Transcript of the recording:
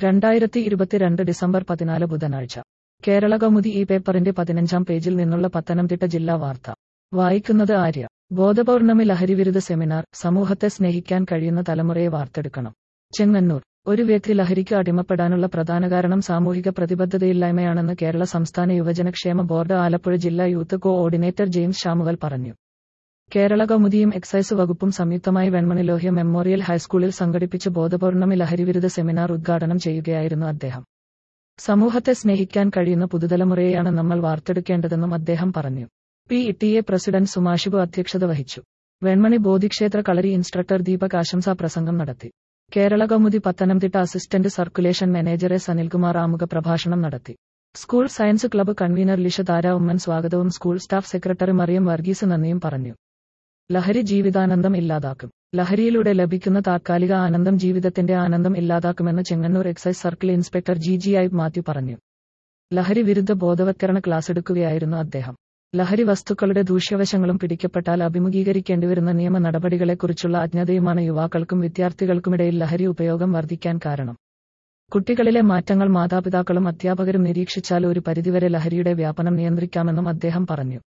രണ്ടായിരത്തി ഇരുപത്തിരണ്ട് ഡിസംബർ പതിനാല് ബുധനാഴ്ച കേരള കൗമുദി ഈ പേപ്പറിന്റെ പതിനഞ്ചാം പേജിൽ നിന്നുള്ള പത്തനംതിട്ട ജില്ലാ വാർത്ത വായിക്കുന്നത് ആര്യ ബോധപൗർണമി ലഹരിവിരുദ്ധ സെമിനാർ സമൂഹത്തെ സ്നേഹിക്കാൻ കഴിയുന്ന തലമുറയെ വാർത്തെടുക്കണം ചെങ്ങന്നൂർ ഒരു വ്യക്തി ലഹരിക്ക് അടിമപ്പെടാനുള്ള പ്രധാന കാരണം സാമൂഹിക പ്രതിബദ്ധതയില്ലായ്മയാണെന്ന് കേരള സംസ്ഥാന യുവജനക്ഷേമ ബോർഡ് ആലപ്പുഴ ജില്ലാ youth coordinator James Samuel പറഞ്ഞു കേരള കൗമുദിയും എക്സൈസ് വകുപ്പും സംയുക്തമായി വെൺമണി ലോഹ്യ മെമ്മോറിയൽ ഹൈസ്കൂളിൽ സംഘടിപ്പിച്ച ബോധപൗർണമി ലഹരിവിരുദ്ധ സെമിനാർ ഉദ്ഘാടനം ചെയ്യുകയായിരുന്നു അദ്ദേഹം സമൂഹത്തെ സ്നേഹിക്കാൻ കഴിയുന്ന പുതുതലമുറയെയാണ് നമ്മൾ വാർത്തെടുക്കേണ്ടതെന്നും അദ്ദേഹം പറഞ്ഞു P T A president Suma Shibu അധ്യക്ഷത വഹിച്ചു വെൺമണി ബോധിക്ഷേത്ര കളരി ഇൻസ്ട്രക്ടർ ദീപക് ആശംസാ പ്രസംഗം നടത്തി Kerala Kaumudi Pathanamthitta assistant circulation manager S Anilkumar ആമുഖ പ്രഭാഷണം നടത്തി school science club convener Lisha Thara Oommen സ്വാഗതവും school staff secretary Mariyam Varghese നന്ദിയും പറഞ്ഞു ലഹരി ജീവിതാനന്ദം ഇല്ലാതാക്കും ലഹരിയിലൂടെ ലഭിക്കുന്ന താത്കാലിക ആനന്ദം ജീവിതത്തിന്റെ ആനന്ദം ഇല്ലാതാക്കുമെന്ന് Chengannur excise circle inspector G G I Mathew പറഞ്ഞു ലഹരി വിരുദ്ധ ബോധവത്കരണ ക്ലാസ് എടുക്കുകയായിരുന്നു അദ്ദേഹം ലഹരി വസ്തുക്കളുടെ ദൂഷ്യവശങ്ങളും പിടിക്കപ്പെട്ടാൽ അഭിമുഖീകരിക്കേണ്ടിവരുന്ന നിയമ നടപടികളെക്കുറിച്ചുള്ള അജ്ഞതയുമാണ് യുവാക്കൾക്കും വിദ്യാർത്ഥികൾക്കുമിടയിൽ ലഹരി ഉപയോഗം വർദ്ധിക്കാൻ കാരണം കുട്ടികളിലെ മാറ്റങ്ങൾ മാതാപിതാക്കളും അധ്യാപകരും നിരീക്ഷിച്ചാൽ ഒരു പരിധിവരെ ലഹരിയുടെ വ്യാപനം നിയന്ത്രിക്കാമെന്നും അദ്ദേഹം പറഞ്ഞു